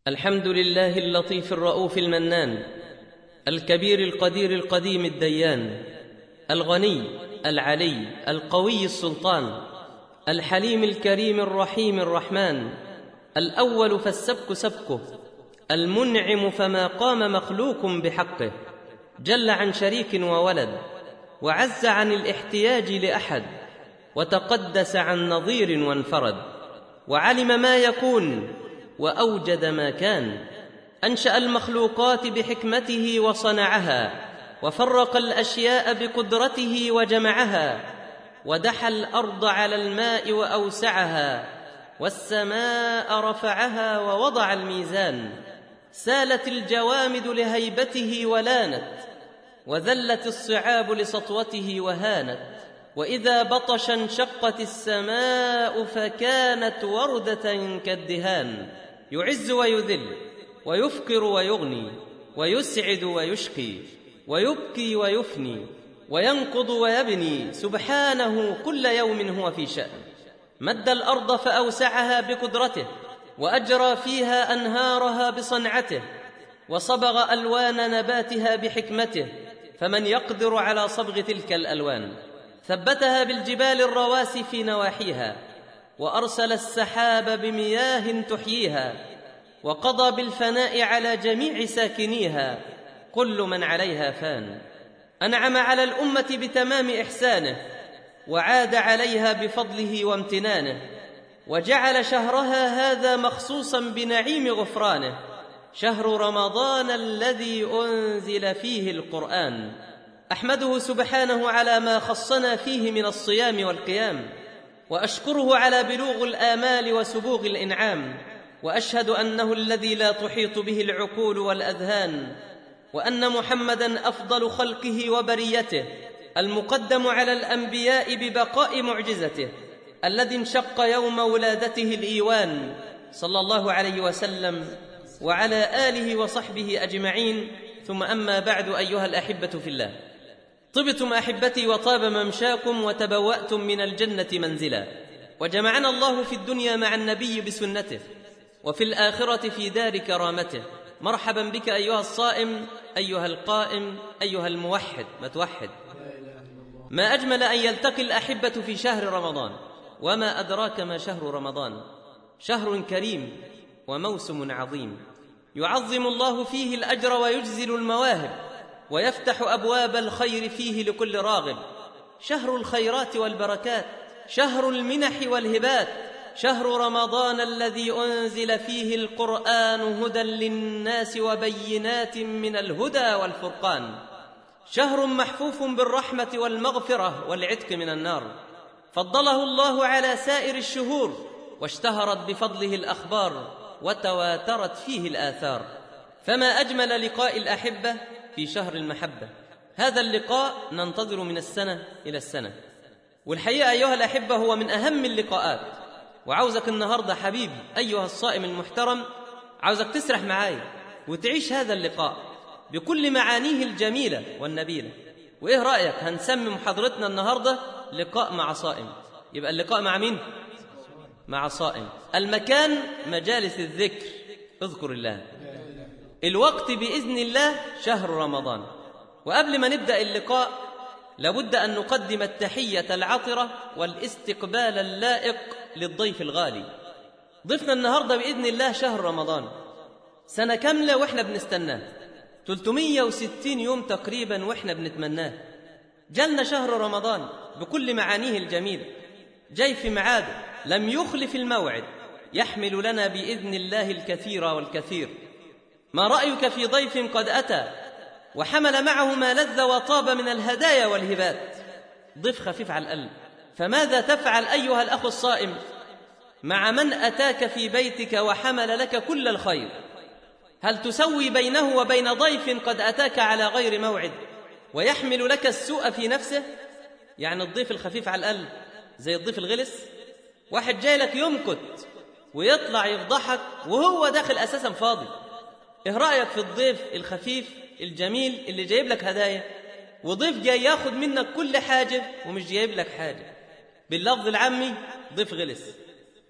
الحمد لله اللطيف الرؤوف المنان الكبير القدير القديم الديان الغني العلي القوي السلطان الحليم الكريم الرحيم الرحمن الاول فالسبك سبكه المنعم فما قام مخلوق بحقه جل عن شريك وولد وعز عن الاحتياج لاحد وتقدس عن نظير وانفرد وعلم ما يكون واوجد ما كان انشا المخلوقات بحكمته وصنعها وفرق الاشياء بقدرته وجمعها ودحى الارض على الماء واوسعها والسماء رفعها ووضع الميزان سالت الجوامد لهيبته ولانت وذلت الصعاب لسطوته وهانت واذا بطش انشقت السماء فكانت ورده كالدهان يعز ويذل ويفقر ويغني ويسعد ويشقي ويبكي ويفني وينقض ويبني سبحانه كل يوم هو في شان مد الارض فاوسعها بقدرته واجرى فيها انهارها بصنعته وصبغ الوان نباتها بحكمته فمن يقدر على صبغ تلك الالوان ثبتها بالجبال الرواسي في نواحيها وارسل السحاب بمياه تحييها وقضى بالفناء على جميع ساكنيها كل من عليها فان انعم على الامه بتمام احسانه وعاد عليها بفضله وامتنانه وجعل شهرها هذا مخصوصا بنعيم غفرانه شهر رمضان الذي انزل فيه القران احمده سبحانه على ما خصنا فيه من الصيام والقيام واشكره على بلوغ الامال وسبوغ الانعام واشهد انه الذي لا تحيط به العقول والاذهان وان محمدا افضل خلقه وبريته المقدم على الانبياء ببقاء معجزته الذي انشق يوم ولادته الايوان صلى الله عليه وسلم وعلى اله وصحبه اجمعين ثم اما بعد ايها الاحبه في الله طبتم احبتي وطاب ممشاكم وتبواتم من الجنه منزلا وجمعنا الله في الدنيا مع النبي بسنته وفي الاخره في دار كرامته مرحبا بك ايها الصائم ايها القائم ايها الموحد ما توحد ما اجمل ان يلتقي الاحبه في شهر رمضان وما ادراك ما شهر رمضان شهر كريم وموسم عظيم يعظم الله فيه الاجر ويجزل المواهب ويفتح ابواب الخير فيه لكل راغب شهر الخيرات والبركات شهر المنح والهبات شهر رمضان الذي انزل فيه القران هدى للناس وبينات من الهدى والفرقان شهر محفوف بالرحمه والمغفره والعتق من النار فضله الله على سائر الشهور واشتهرت بفضله الاخبار وتواترت فيه الاثار فما اجمل لقاء الاحبه في شهر المحبه هذا اللقاء ننتظر من السنه الى السنه والحقيقه ايها الاحبه هو من اهم اللقاءات وعاوزك النهارده حبيبي ايها الصائم المحترم عاوزك تسرح معايا وتعيش هذا اللقاء بكل معانيه الجميله والنبيله وايه رايك هنسمي محاضرتنا النهارده لقاء مع صائم يبقى اللقاء مع مين مع صائم المكان مجالس الذكر اذكر الله الوقت باذن الله شهر رمضان وقبل ما نبدا اللقاء لابد ان نقدم التحيه العطره والاستقبال اللائق للضيف الغالي ضيفنا النهارده باذن الله شهر رمضان سنه كامله واحنا بنستناه 360 يوم تقريبا واحنا بنتمناه جالنا شهر رمضان بكل معانيه الجميله جاي في ميعاده لم يخلف الموعد يحمل لنا باذن الله الكثير والكثير ما رايك في ضيف قد اتى وحمل معه ما لذ وطاب من الهدايا والهبات ضيف خفيف على القلب فماذا تفعل ايها الاخ الصائم مع من اتاك في بيتك وحمل لك كل الخير هل تسوي بينه وبين ضيف قد اتاك على غير موعد ويحمل لك السوء في نفسه يعني الضيف الخفيف على القلب زي الضيف الغلس واحد جاي لك يمكت ويطلع يفضحك وهو داخل اساسا فاضي ايه رايك في الضيف الخفيف الجميل اللي جايب لك هدايا وضيف جاي ياخد منك كل حاجه ومش جايب لك حاجه باللفظ العامي ضيف غلس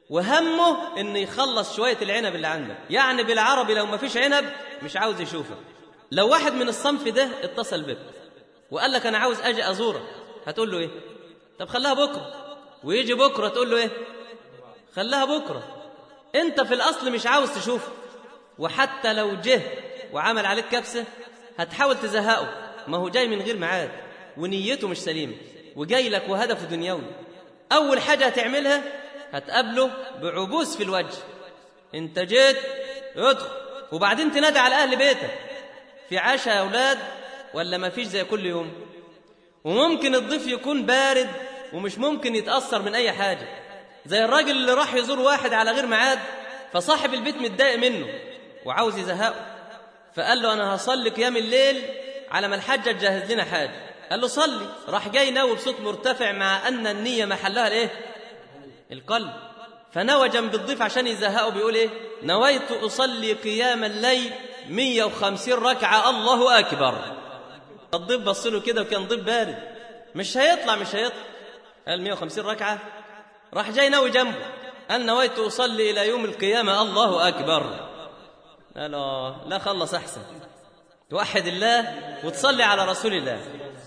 وهمه إنه يخلص شوية العنب اللي عنده يعني بالعربي لو ما فيش عنب مش عاوز يشوفك لو واحد من الصنف ده اتصل بك وقال لك أنا عاوز أجي أزورك هتقول له إيه طب خليها بكرة ويجي بكرة تقول له إيه خليها بكرة أنت في الأصل مش عاوز تشوفه وحتى لو جه وعمل عليك كبسة هتحاول تزهقه ما هو جاي من غير ميعاد ونيته مش سليمة وجاي لك وهدفه دنيوي أول حاجة هتعملها هتقابله بعبوس في الوجه انت جيت ادخل وبعدين تنادي على أهل بيتك في عشاء يا أولاد ولا ما فيش زي كل يوم وممكن الضيف يكون بارد ومش ممكن يتأثر من أي حاجة زي الراجل اللي راح يزور واحد على غير ميعاد فصاحب البيت متضايق منه وعاوز يزهقه فقال له أنا هصلي قيام الليل على ما الحاجة تجهز لنا حاجة قال له صلي راح جاي ناوي بصوت مرتفع مع أن النية محلها الإيه؟ القلب فنوى جنب الضيف عشان يزهقه بيقول إيه؟ نويت أصلي قيام الليل 150 ركعة الله أكبر الضيف بص له كده وكان ضيف بارد مش هيطلع مش هيطلع قال 150 ركعة راح جاي ناوي جنبه قال نويت أصلي إلى يوم القيامة الله أكبر لا لا لا خلص أحسن توحد الله وتصلي على رسول الله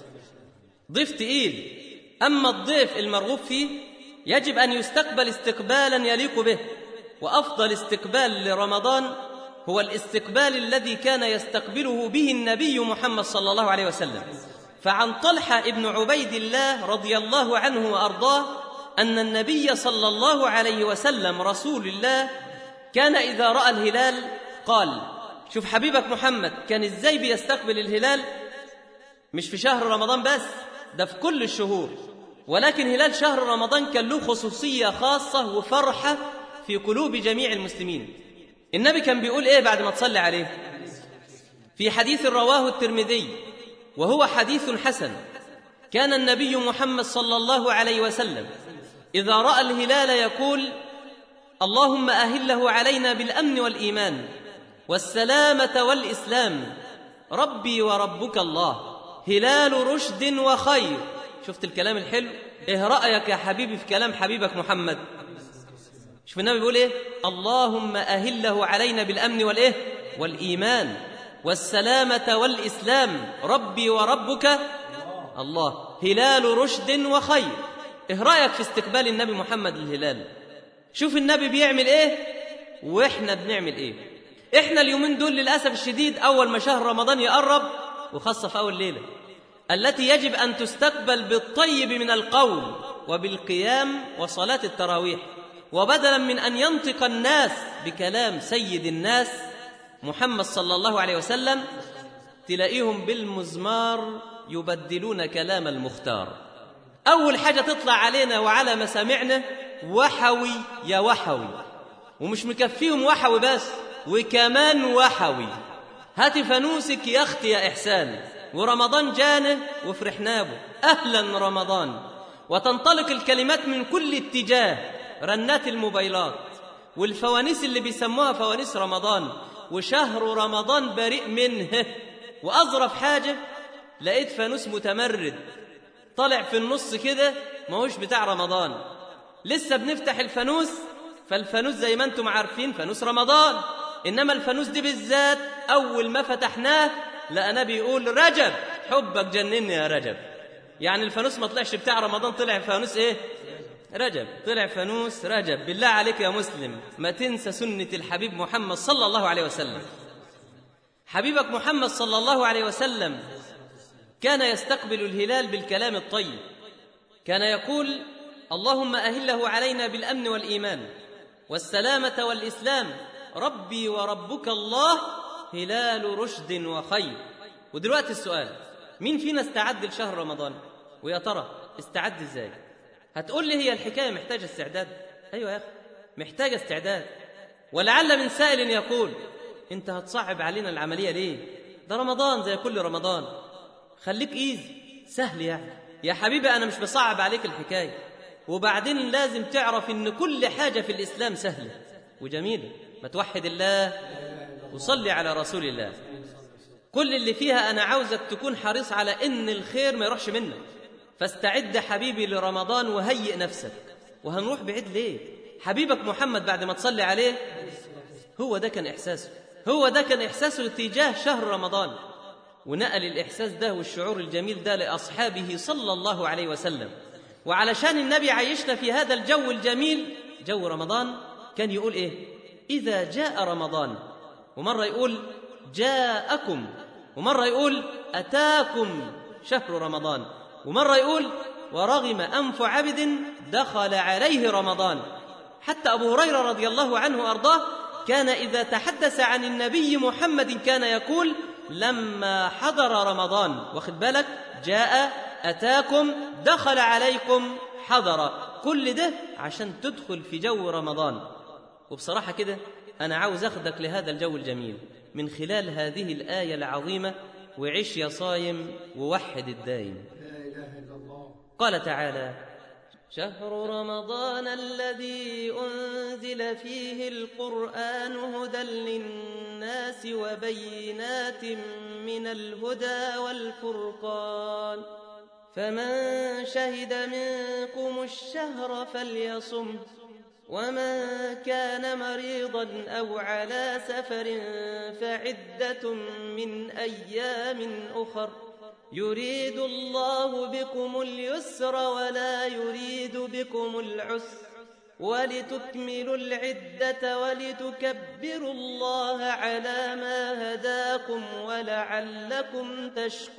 ضيف تقيل أما الضيف المرغوب فيه يجب أن يستقبل استقبالا يليق به وأفضل استقبال لرمضان هو الاستقبال الذي كان يستقبله به النبي محمد صلى الله عليه وسلم فعن طلحة ابن عبيد الله رضي الله عنه وأرضاه أن النبي صلى الله عليه وسلم رسول الله كان إذا رأى الهلال قال شوف حبيبك محمد كان إزاي بيستقبل الهلال مش في شهر رمضان بس ده في كل الشهور ولكن هلال شهر رمضان كان له خصوصية خاصة وفرحة في قلوب جميع المسلمين النبي كان بيقول ايه بعد ما تصلي عليه في حديث رواه الترمذي وهو حديث حسن كان النبي محمد صلى الله عليه وسلم اذا راى الهلال يقول اللهم اهله علينا بالامن والايمان والسلامه والاسلام ربي وربك الله هلال رشد وخير شفت الكلام الحلو ايه رايك يا حبيبي في كلام حبيبك محمد شوف النبي بيقول ايه اللهم اهله علينا بالامن والايه والايمان والسلامه والاسلام ربي وربك الله هلال رشد وخير ايه رايك في استقبال النبي محمد للهلال شوف النبي بيعمل ايه واحنا بنعمل ايه احنا اليومين دول للاسف الشديد اول ما شهر رمضان يقرب وخاصه في اول ليله التي يجب ان تستقبل بالطيب من القول وبالقيام وصلاه التراويح وبدلا من ان ينطق الناس بكلام سيد الناس محمد صلى الله عليه وسلم تلاقيهم بالمزمار يبدلون كلام المختار اول حاجه تطلع علينا وعلى مسامعنا وحوي يا وحوي ومش مكفيهم وحوي بس وكمان وحوي هات فانوسك يا اختي يا احسان ورمضان جانه وفرحنا به اهلا رمضان وتنطلق الكلمات من كل اتجاه رنات الموبايلات والفوانيس اللي بيسموها فوانيس رمضان وشهر رمضان بريء منه واظرف حاجه لقيت فانوس متمرد طالع في النص كده ماهوش بتاع رمضان لسه بنفتح الفانوس فالفانوس زي ما انتم عارفين فانوس رمضان انما الفانوس دي بالذات اول ما فتحناه لقناه بيقول رجب حبك جنني يا رجب يعني الفانوس ما طلعش بتاع رمضان طلع فانوس ايه رجب طلع فانوس رجب بالله عليك يا مسلم ما تنسى سنة الحبيب محمد صلى الله عليه وسلم حبيبك محمد صلى الله عليه وسلم كان يستقبل الهلال بالكلام الطيب كان يقول اللهم أهله علينا بالأمن والإيمان والسلامة والإسلام ربي وربك الله هلال رشد وخير ودلوقتي السؤال مين فينا استعد لشهر رمضان ويا ترى استعد ازاي هتقول لي هي الحكايه محتاجه استعداد ايوه يا اخي محتاجه استعداد ولعل من سائل يقول انت هتصعب علينا العمليه ليه ده رمضان زي كل رمضان خليك ايزي سهل يعني يا حبيبي انا مش بصعب عليك الحكايه وبعدين لازم تعرف ان كل حاجه في الاسلام سهله وجميله ما توحد الله وصلي على رسول الله كل اللي فيها انا عاوزك تكون حريص على ان الخير ما يروحش منك فاستعد حبيبي لرمضان وهيئ نفسك وهنروح بعيد ليه حبيبك محمد بعد ما تصلي عليه هو ده كان إحساسه هو ده كان إحساسه تجاه شهر رمضان ونقل الإحساس ده والشعور الجميل ده لأصحابه صلى الله عليه وسلم وعلشان النبي عيشنا في هذا الجو الجميل جو رمضان كان يقول إيه إذا جاء رمضان ومرة يقول جاءكم ومرة يقول أتاكم شهر رمضان ومرة يقول ورغم أنف عبد دخل عليه رمضان حتى أبو هريرة رضي الله عنه وأرضاه كان إذا تحدث عن النبي محمد كان يقول لما حضر رمضان واخد بالك جاء أتاكم دخل عليكم حضر كل ده عشان تدخل في جو رمضان وبصراحة كده أنا عاوز أخدك لهذا الجو الجميل من خلال هذه الآية العظيمة وعش يا صايم ووحد الدايم لا إله إلا الله قال تعالى شهر رمضان الذي أنزل فيه القرآن هدى للناس وبينات من الهدى والفرقان فمن شهد منكم الشهر فليصم ومن كان مريضا أو على سفر فعدة من أيام أخر يريد الله بكم اليسر ولا يريد بكم العسر ولتكملوا العدة ولتكبروا الله على ما هداكم ولعلكم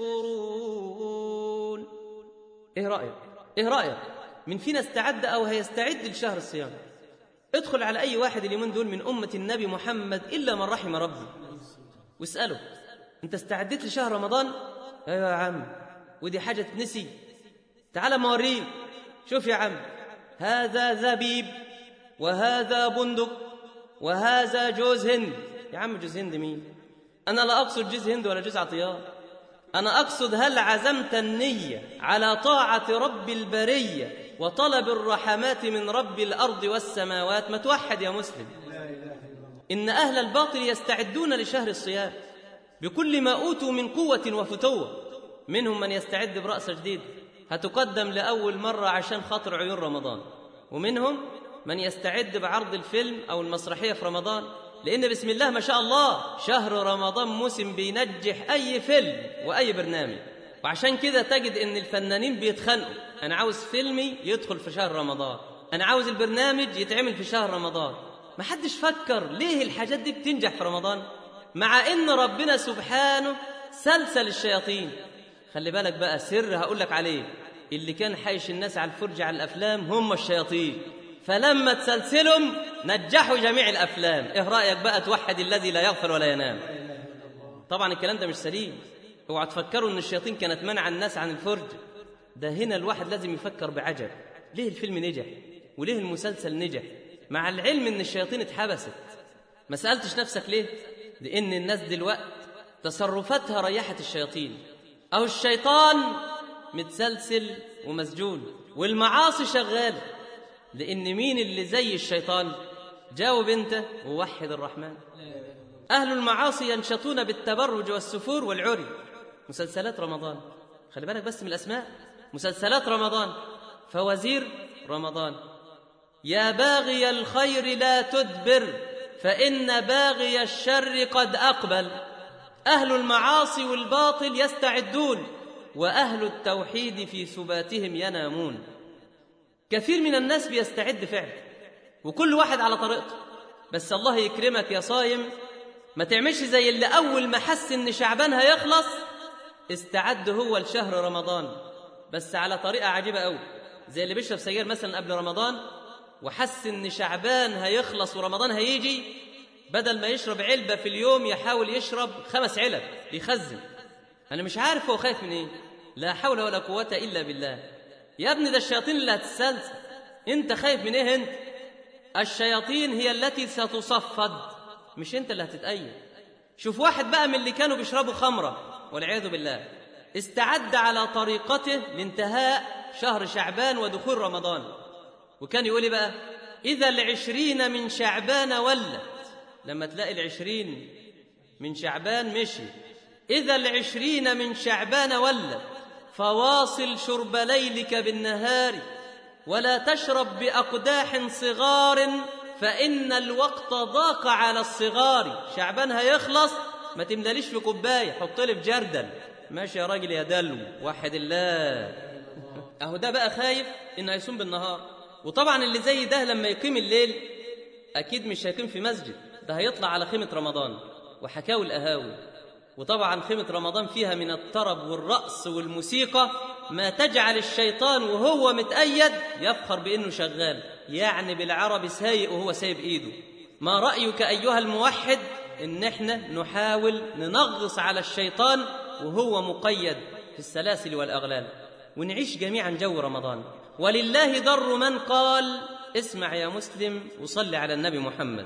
تشكرون ايه رأيك؟ ايه رأيك؟ من فينا استعد أو هيستعد لشهر الصيام ادخل على أي واحد اليومين دول من أمة النبي محمد إلا من رحم ربي واسأله أنت استعدت لشهر رمضان؟ أيوة يا عم ودي حاجة تنسي تعال ما أوريك شوف يا عم هذا زبيب وهذا بندق وهذا جوز هند يا عم جوز هند مين أنا لا أقصد جوز هند ولا جوز عطيان أنا أقصد هل عزمت النية على طاعة رب البرية وطلب الرحمات من رب الأرض والسماوات ما توحد يا مسلم لا إله إلا الله إن أهل الباطل يستعدون لشهر الصيام بكل ما أوتوا من قوة وفتوة منهم من يستعد برأس جديد هتقدم لأول مرة عشان خاطر عيون رمضان ومنهم من يستعد بعرض الفيلم أو المسرحية في رمضان لأن بسم الله ما شاء الله شهر رمضان موسم بينجح أي فيلم وأي برنامج وعشان كده تجد إن الفنانين بيتخانقوا أنا عاوز فيلمي يدخل في شهر رمضان أنا عاوز البرنامج يتعمل في شهر رمضان ما حدش فكر ليه الحاجات دي بتنجح في رمضان مع إن ربنا سبحانه سلسل الشياطين خلي بالك بقى سر هقول لك عليه اللي كان حايش الناس على الفرجة على الأفلام هم الشياطين فلما تسلسلهم نجحوا جميع الأفلام إيه رأيك بقى توحد الذي لا يغفل ولا ينام طبعا الكلام ده مش سليم اوعى تفكروا ان الشياطين كانت منع الناس عن الفرجة ده هنا الواحد لازم يفكر بعجب ليه الفيلم نجح وليه المسلسل نجح مع العلم ان الشياطين اتحبست ما سألتش نفسك ليه لان الناس دلوقتي تصرفاتها ريحت الشياطين أو الشيطان متسلسل ومسجون والمعاصي شغالة لأن مين اللي زي الشيطان جاوب أنت ووحد الرحمن أهل المعاصي ينشطون بالتبرج والسفور والعري مسلسلات رمضان خلي بالك بس من الأسماء مسلسلات رمضان فوزير رمضان يا باغي الخير لا تدبر فإن باغي الشر قد أقبل أهل المعاصي والباطل يستعدون وأهل التوحيد في ثباتهم ينامون كثير من الناس بيستعد فعلا وكل واحد على طريقته بس الله يكرمك يا صايم ما تعملش زي اللي أول ما حس إن شعبان هيخلص استعد هو لشهر رمضان بس على طريقة عجيبة أوي زي اللي بيشرب سجاير مثلا قبل رمضان وحس إن شعبان هيخلص ورمضان هيجي بدل ما يشرب علبة في اليوم يحاول يشرب خمس علب بيخزن أنا مش عارف هو خايف من إيه لا حول ولا قوة إلا بالله يا ابني ده الشياطين اللي هتستلزم أنت خايف من إيه أنت الشياطين هي التي ستصفد مش أنت اللي هتتأيد شوف واحد بقى من اللي كانوا بيشربوا خمرة والعياذ بالله استعد على طريقته لانتهاء شهر شعبان ودخول رمضان وكان يقول إيه بقى إذا العشرين من شعبان ولت لما تلاقي العشرين من شعبان مشي إذا العشرين من شعبان ولت فواصل شرب ليلك بالنهار ولا تشرب باقداح صغار فان الوقت ضاق على الصغار شعبان هيخلص ما تملاليش في كوبايه حط لي في جردل ماشي يا راجل يا دلو وحد الله اهو ده بقى خايف انه هيصوم بالنهار وطبعا اللي زي ده لما يقيم الليل اكيد مش هيقيم في مسجد ده هيطلع على خيمه رمضان وحكاوي القهاوي وطبعا خيمه رمضان فيها من الطرب والرقص والموسيقى ما تجعل الشيطان وهو متأيد يفخر بانه شغال يعني بالعربي سايق وهو سايب ايده ما رايك ايها الموحد ان احنا نحاول ننغص على الشيطان وهو مقيد في السلاسل والاغلال ونعيش جميعا جو رمضان ولله در من قال اسمع يا مسلم وصل على النبي محمد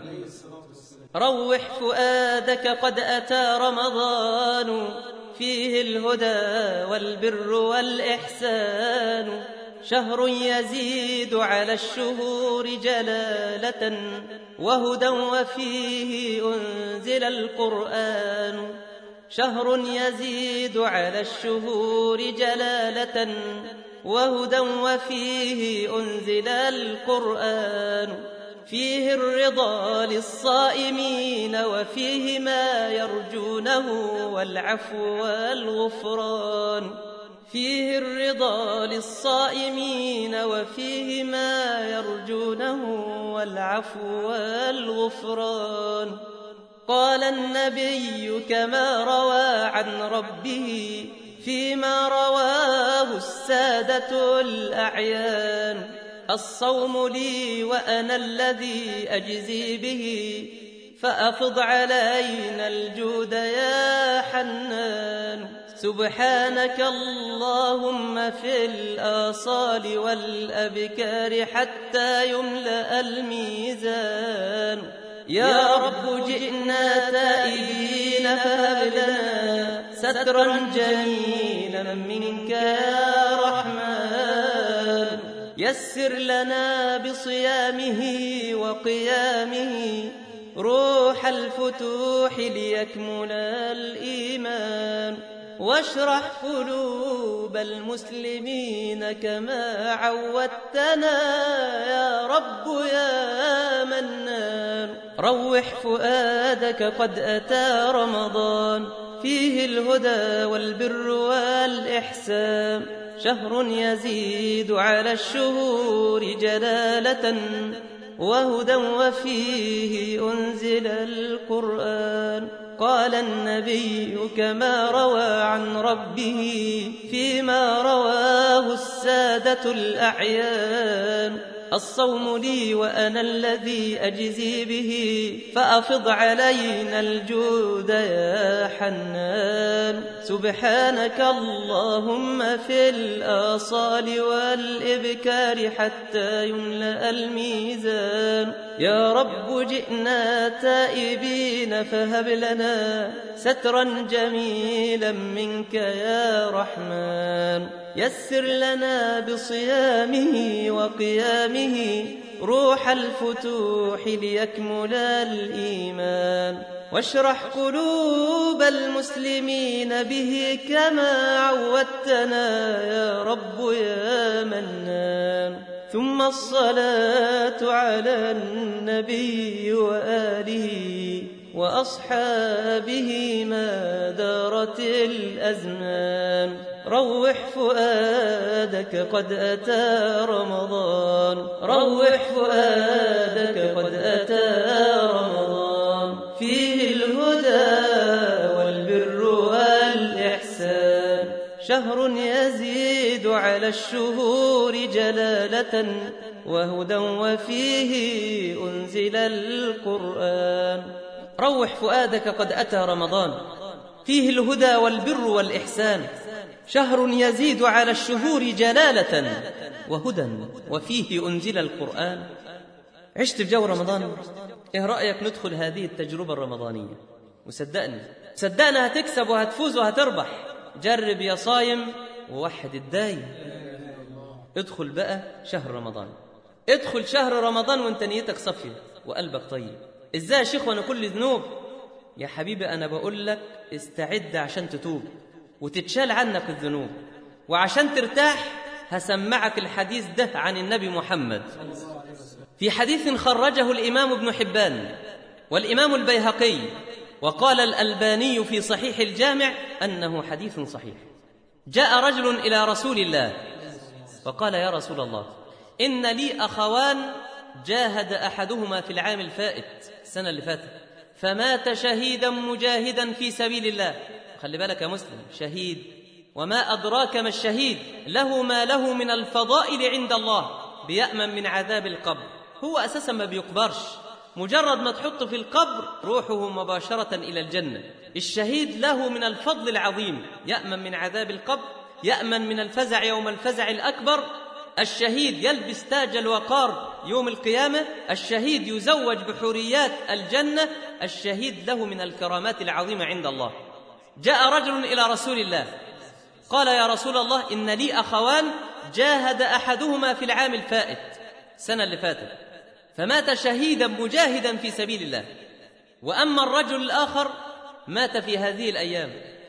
روح فؤادك قد اتى رمضان فيه الهدى والبر والاحسان شهر يزيد على الشهور جلاله وهدى وفيه انزل القران شهر يزيد على الشهور جلاله وهدى وفيه انزل القران فيه الرضا للصائمين وفيه ما يرجونه والعفو والغفران فيه الرضا للصائمين وفيه ما يرجونه والعفو والغفران قال النبي كما روى عن ربه فيما رواه السادة الأعيان الصوم لي وأنا الذي أجزي به فأفض علينا الجود يا حنان سبحانك اللهم في الآصال والأبكار حتى يملأ الميزان يا رب جئنا تائبين فهب لنا سترا جميلا منك يا رحمن يسر لنا بصيامه وقيامه روح الفتوح ليكمل الإيمان واشرح قلوب المسلمين كما عودتنا يا رب يا منان روح فؤادك قد أتى رمضان فيه الهدى والبر والإحسان شهر يزيد على الشهور جلالة وهدى وفيه أنزل القرآن قال النبي كما روى عن ربه فيما رواه السادة الأعيان الصوم لي وأنا الذي أجزي به فأفض علينا الجود يا حنان سبحانك اللهم في الآصال والإبكار حتى يملأ الميزان يا رب جئنا تائبين فهب لنا سترا جميلا منك يا رحمن يسر لنا بصيامه وقيامه روح الفتوح ليكمل الإيمان واشرح قلوب المسلمين به كما عودتنا يا رب يا منان ثم الصلاة على النبي وآله وأصحابه ما دارت الأزمان روح فؤادك قد أتى رمضان روح فؤادك قد أتى رمضان فيه الهدى والبر والإحسان شهر يزيد على الشهور جلالة وهدى وفيه أنزل القرآن روح فؤادك قد أتى رمضان فيه الهدى والبر والإحسان شهر يزيد على الشهور جلالة وهدى وفيه أنزل القرآن عشت في جو رمضان إيه رأيك ندخل هذه التجربة الرمضانية وصدقني صدقنا هتكسب وهتفوز وهتربح جرب يا صايم ووحد الدايم ادخل بقى شهر رمضان ادخل شهر رمضان وانت نيتك صافية وقلبك طيب ازاي يا شيخ وانا كل ذنوب يا حبيبي انا بقول لك استعد عشان تتوب وتتشال عنك الذنوب وعشان ترتاح هسمعك الحديث ده عن النبي محمد في حديث خرجه الإمام ابن حبان والإمام البيهقي وقال الألباني في صحيح الجامع أنه حديث صحيح جاء رجل إلى رسول الله فقال يا رسول الله إن لي أخوان جاهد أحدهما في العام الفائت السنة اللي فاتت فمات شهيدا مجاهدا في سبيل الله خلي بالك يا مسلم شهيد وما أدراك ما الشهيد له ما له من الفضائل عند الله بيأمن من عذاب القبر هو أساسا ما بيقبرش مجرد ما تحطه في القبر روحه مباشرة إلى الجنة الشهيد له من الفضل العظيم يأمن من عذاب القبر يأمن من الفزع يوم الفزع الأكبر الشهيد يلبس تاج الوقار يوم القيامة الشهيد يزوج بحوريات الجنة الشهيد له من الكرامات العظيمة عند الله جاء رجل إلى رسول الله قال يا رسول الله إن لي أخوان جاهد أحدهما في العام الفائت السنة اللي فاتت فمات شهيدا مجاهدا في سبيل الله وأما الرجل الآخر مات في هذه الأيام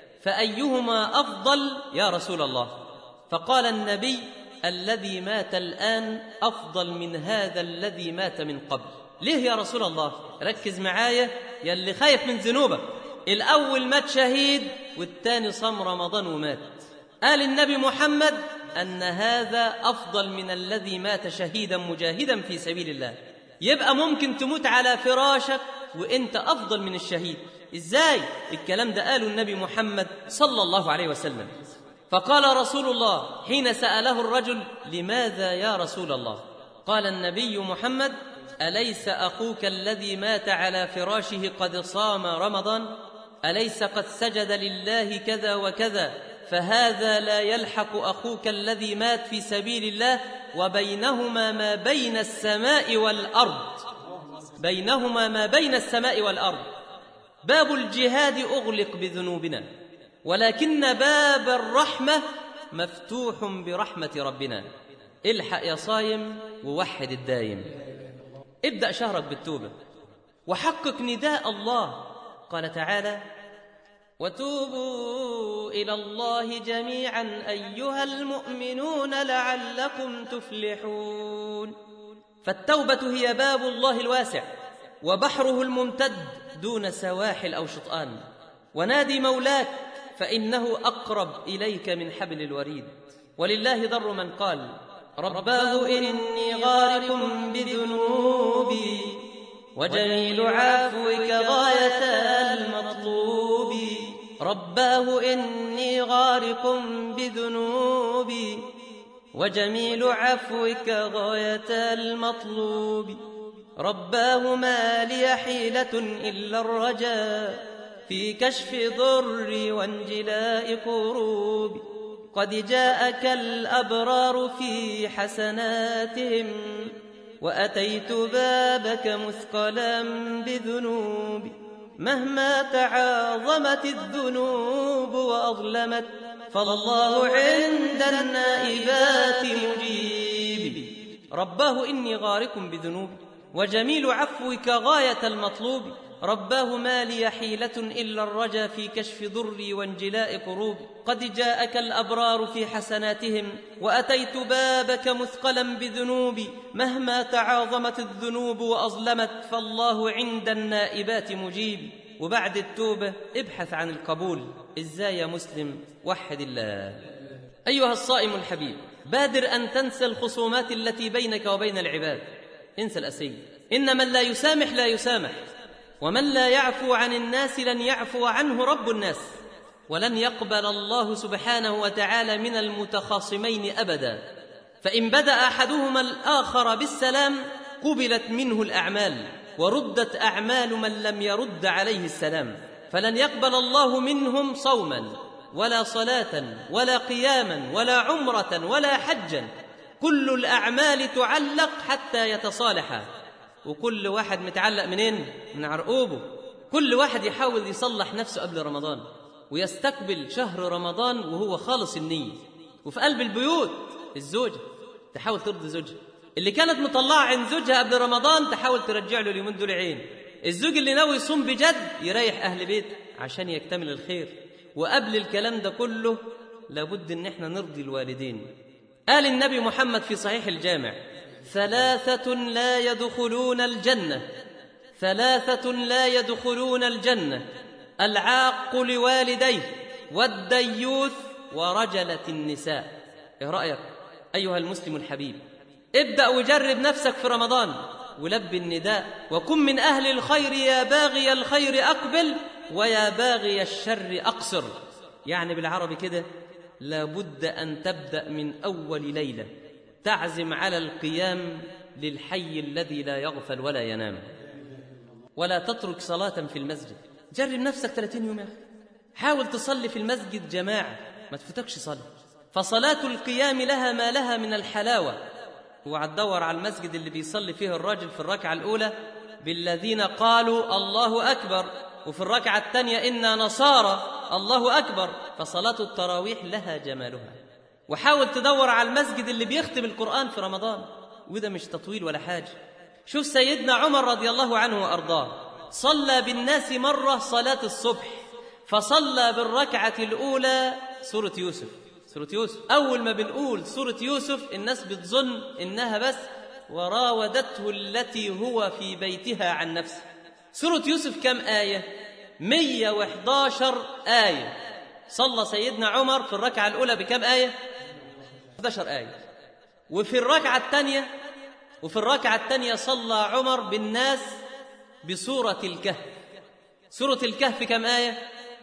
فأيهما أفضل يا رسول الله فقال النبي الذي مات الآن أفضل من هذا الذي مات من قبل ليه يا رسول الله ركز معايا يا اللي خايف من ذنوبك الأول مات شهيد والتاني صام رمضان ومات قال النبي محمد أن هذا أفضل من الذي مات شهيدا مجاهدا في سبيل الله يبقى ممكن تموت على فراشك وانت أفضل من الشهيد إزاي؟ الكلام ده قاله النبي محمد صلى الله عليه وسلم فقال رسول الله حين سأله الرجل لماذا يا رسول الله قال النبي محمد أليس أخوك الذي مات على فراشه قد صام رمضان أليس قد سجد لله كذا وكذا فهذا لا يلحق أخوك الذي مات في سبيل الله وبينهما ما بين السماء والأرض بينهما ما بين السماء والأرض باب الجهاد أغلق بذنوبنا ولكن باب الرحمة مفتوح برحمة ربنا الحق يا صايم ووحد الدايم ابدأ شهرك بالتوبة وحقق نداء الله قال تعالى وتوبوا إلى الله جميعا أيها المؤمنون لعلكم تفلحون فالتوبة هي باب الله الواسع وبحره الممتد دون سواحل أو شطآن ونادي مولاك فإنه أقرب إليك من حبل الوريد ولله ضر من قال رباه إني غارق بذنوبي وجميل عفوك غاية المطلوب رباه إني غارق بذنوبي وجميل عفوك غاية المطلوب رباه ما لي حيلة إلا الرجاء في كشف ضري وانجلاء كروب قد جاءك الأبرار في حسناتهم وأتيت بابك مثقلا بذنوب مهما تعاظمت الذنوب وأظلمت فالله عند النائبات مجيب رباه إني غارق بذنوبي وجميل عفوك غاية المطلوب رباه ما لي حيلة إلا الرجا في كشف ضري وانجلاء كروب قد جاءك الأبرار في حسناتهم وأتيت بابك مثقلا بذنوبي مهما تعاظمت الذنوب وأظلمت فالله عند النائبات مجيب وبعد التوبة ابحث عن القبول إزاي يا مسلم وحد الله أيها الصائم الحبيب بادر أن تنسى الخصومات التي بينك وبين العباد انسى الأسير إن من لا يسامح لا يسامح ومن لا يعفو عن الناس لن يعفو عنه رب الناس ولن يقبل الله سبحانه وتعالى من المتخاصمين ابدا فان بدا احدهما الاخر بالسلام قبلت منه الاعمال وردت اعمال من لم يرد عليه السلام فلن يقبل الله منهم صوما ولا صلاه ولا قياما ولا عمره ولا حجا كل الاعمال تعلق حتى يتصالحا وكل واحد متعلق منين من عرقوبه كل واحد يحاول يصلح نفسه قبل رمضان ويستقبل شهر رمضان وهو خالص النية وفي قلب البيوت الزوجة تحاول ترضي زوجها اللي كانت مطلعة عن زوجها قبل رمضان تحاول ترجع له اليومين دول عين الزوج اللي ناوي يصوم بجد يريح أهل بيته عشان يكتمل الخير وقبل الكلام ده كله لابد ان احنا نرضي الوالدين قال النبي محمد في صحيح الجامع ثلاثة لا يدخلون الجنة ثلاثة لا يدخلون الجنة العاق لوالديه والديوث ورجلة النساء ايه رأيك أيها المسلم الحبيب ابدأ وجرب نفسك في رمضان ولب النداء وكن من أهل الخير يا باغي الخير أقبل ويا باغي الشر أقصر يعني بالعربي كده لابد أن تبدأ من أول ليلة تعزم على القيام للحي الذي لا يغفل ولا ينام ولا تترك صلاة في المسجد جرب نفسك 30 يوم يا أخي حاول تصلي في المسجد جماعة ما تفوتكش صلاة فصلاة القيام لها ما لها من الحلاوة وعتدور على المسجد اللي بيصلي فيه الراجل في الركعة الأولى بالذين قالوا الله أكبر وفي الركعة الثانية إنا نصارى الله أكبر فصلاة التراويح لها جمالها وحاول تدور على المسجد اللي بيختم القرآن في رمضان وده مش تطويل ولا حاجة شوف سيدنا عمر رضي الله عنه وأرضاه صلى بالناس مرة صلاة الصبح فصلى بالركعة الأولى سورة يوسف سورة يوسف أول ما بنقول سورة يوسف الناس بتظن إنها بس وراودته التي هو في بيتها عن نفسه سورة يوسف كم آية؟ 111 آية صلى سيدنا عمر في الركعة الأولى بكم آية؟ 11 آية وفي الركعة الثانية وفي الركعة الثانية صلى عمر بالناس بسورة الكهف سورة الكهف كم آية؟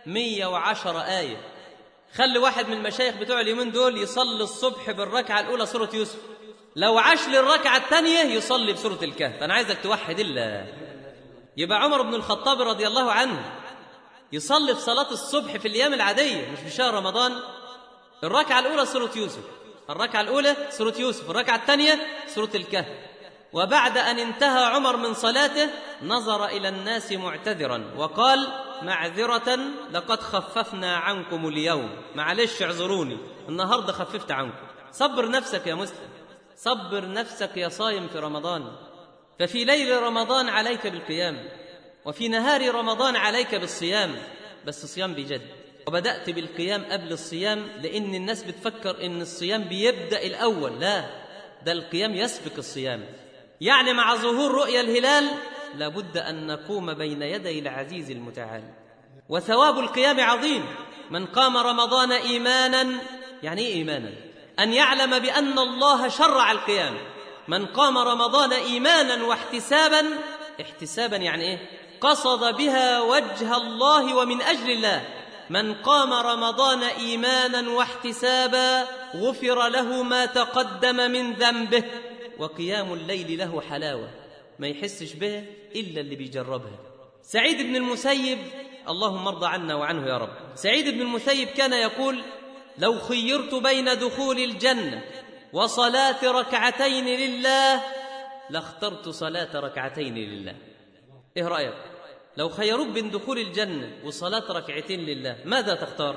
110 آية خلي واحد من المشايخ بتوع اليومين دول يصلي الصبح بالركعة الأولى سورة يوسف لو عاش للركعة الثانية يصلي بسورة الكهف أنا عايزك توحد الله يبقى عمر بن الخطاب رضي الله عنه يصلي في صلاة الصبح في الأيام العادية مش في شهر رمضان الركعة الأولى سورة يوسف الركعة الأولى سورة يوسف الركعة الثانية سورة الكهف وبعد أن انتهى عمر من صلاته نظر إلى الناس معتذرا وقال معذرة لقد خففنا عنكم اليوم معلش اعذروني النهاردة خففت عنكم صبر نفسك يا مسلم صبر نفسك يا صايم في رمضان ففي ليل رمضان عليك بالقيام وفي نهار رمضان عليك بالصيام بس صيام بجد وبدأت بالقيام قبل الصيام لأن الناس بتفكر إن الصيام بيبدأ الأول لا ده القيام يسبق الصيام يعني مع ظهور رؤيا الهلال لابد أن نقوم بين يدي العزيز المتعال وثواب القيام عظيم من قام رمضان إيمانا يعني إيه إيمانا أن يعلم بأن الله شرع القيام من قام رمضان إيمانا واحتسابا احتسابا يعني إيه قصد بها وجه الله ومن أجل الله من قام رمضان ايمانا واحتسابا غفر له ما تقدم من ذنبه وقيام الليل له حلاوه ما يحسش بها الا اللي بيجربها سعيد بن المسيب اللهم ارضى عنا وعنه يا رب سعيد بن المسيب كان يقول لو خيرت بين دخول الجنه وصلاه ركعتين لله لاخترت صلاه ركعتين لله ايه رايك لو خيروك بين دخول الجنة وصلاة ركعتين لله ماذا تختار؟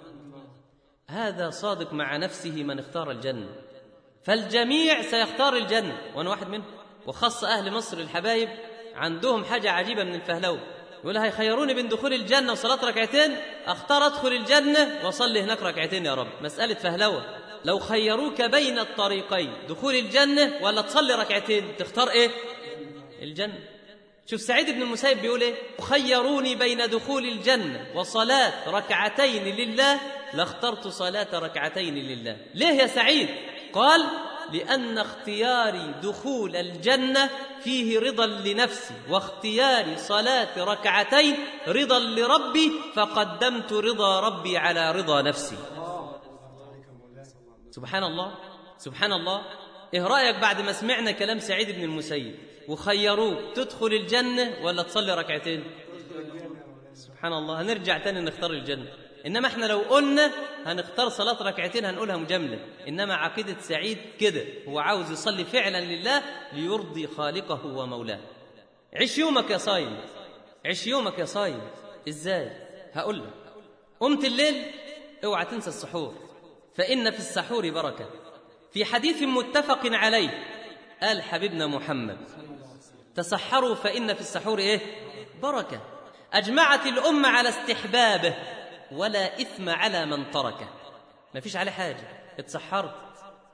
هذا صادق مع نفسه من اختار الجنة فالجميع سيختار الجنة وأنا واحد منهم وخاصة أهل مصر الحبايب عندهم حاجة عجيبة من الفهلوة يقول هيخيروني بين دخول الجنة وصلاة ركعتين أختار أدخل الجنة وأصلي هناك ركعتين يا رب مسألة فهلوة لو خيروك بين الطريقين دخول الجنة ولا تصلي ركعتين تختار إيه؟ الجنة شوف سعيد بن المسيب بيقول ايه خيروني بين دخول الجنه وصلاه ركعتين لله لاخترت صلاه ركعتين لله ليه يا سعيد قال لان اختياري دخول الجنه فيه رضا لنفسي واختياري صلاه ركعتين رضا لربي فقدمت رضا ربي على رضا نفسي سبحان الله سبحان الله ايه رايك بعد ما سمعنا كلام سعيد بن المسيب وخيروك تدخل الجنة ولا تصلي ركعتين سبحان الله هنرجع تاني نختار الجنة إنما احنا لو قلنا هنختار صلاة ركعتين هنقولها مجاملة إنما عقيدة سعيد كده هو عاوز يصلي فعلا لله ليرضي خالقه ومولاه عيش يومك يا صايم عيش يومك يا صايم ازاي هقول لك قمت الليل اوعى تنسى السحور فإن في السحور بركة في حديث متفق عليه قال حبيبنا محمد تسحروا فإن في السحور إيه؟ بركة أجمعت الأمة على استحبابه ولا إثم على من تركه ما فيش عليه حاجة اتسحرت